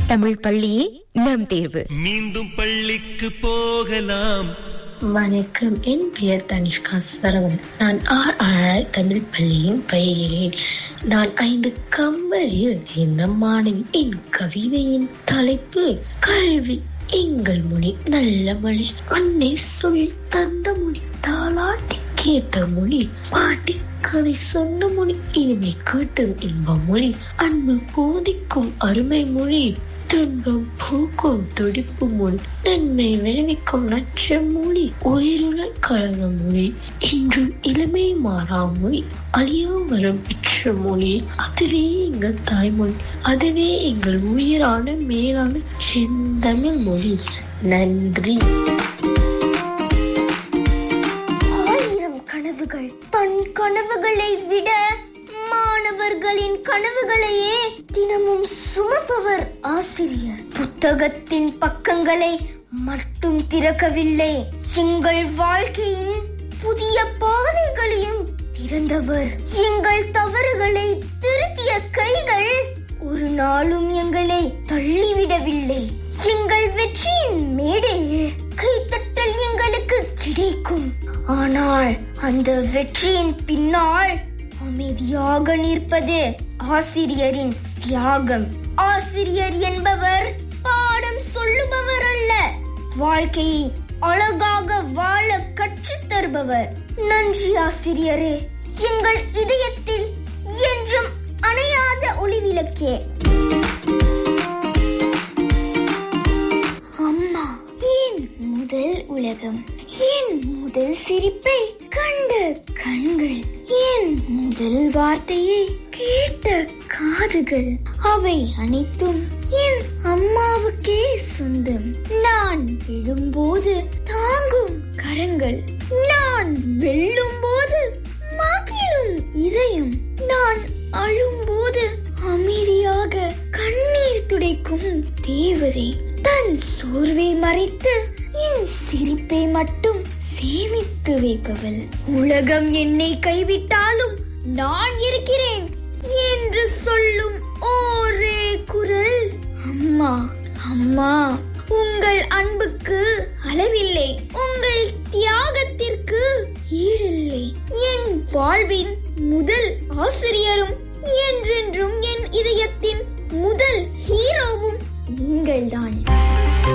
தமிழ் பள்ளியே நம் தேர்வு மீண்டும் பள்ளிக்கு போகலாம் வணக்கம் என் பெயர் தனிஷ்கா சரவணன் நான் ஆர் ஆழ் தமிழ் பள்ளியில் பயிகிறேன் நான் ஐந்து கம்பரில் என்ன மாணவி என் கவிதையின் தலைப்பு கல்வி எங்கள் மொழி நல்ல மொழி அன்னை சொல்லி தந்த மொழி தாளாட்டி கேட்ட மொழி பாட்டி கதை சொன்ன மொழி இனிமை கேட்டது இன்ப மொழி அன்பு போதிக்கும் அருமை மொழி துன்பம் பூக்கும் துடிப்பு மொழி நன்மை விளைவிக்கும் நற்ற மொழி உயிருடன் கலந்த மொழி என்றும் இளமை மாறா மொழி அழியா வரம் பெற்ற மொழி அதுவே எங்கள் தாய்மொழி அதுவே எங்கள் உயிரான மேலான செந்தமிழ் மொழி நன்றி ஆயிரம் கனவுகள் தன் கனவுகளை விட மாணவர்களின் கனவுகளையே தினமும் சுமப்பவர் ஆசிரியர் புத்தகத்தின் பக்கங்களை மட்டும் திறக்கவில்லை எங்கள் வாழ்க்கையின் புதிய பாதைகளையும் திறந்தவர் எங்கள் தவறுகளை திருத்திய கைகள் ஒரு நாளும் எங்களை தள்ளிவிடவில்லை எங்கள் வெற்றியின் மேடையில் கைத்தட்டல் எங்களுக்கு கிடைக்கும் ஆனால் அந்த வெற்றியின் பின்னால் அமைதியாக நிற்பது ஆசிரியரின் தியாகம் ஆசிரியர் என்பவர் பாடம் சொல்லுபவர் அல்ல வாழ்க்கையை அழகாக வாழ கற்றுத் தருபவர் நன்றி ஆசிரியரே எங்கள் இதயத்தில் என்றும் அணையாத ஒளி விளக்கே அம்மா என் முதல் உலகம் என் முதல் சிரிப்பை கண்ட கண்கள் என் முதல் வார்த்தையை கேட்ட காதுகள் அவை அனைத்தும் என் அம்மாவுக்கே சொந்தம் நான் விழும்போது தாங்கும் கரங்கள் நான் வெல்லும் போது மகிழும் இதயம் நான் அழும்போது அமைதியாக கண்ணீர் துடைக்கும் தேவதை தன் சோர்வை மறைத்து என் சிரிப்பை மட்டும் சேமித்து வைப்பவள் உலகம் என்னை கைவிட்டாலும் நான் இருக்கிறேன் என்று சொல்லும் ஒரே குரல் அம்மா அம்மா உங்கள் அன்புக்கு அளவில்லை உங்கள் தியாகத்திற்கு ஈடில்லை என் வாழ்வின் முதல் ஆசிரியரும்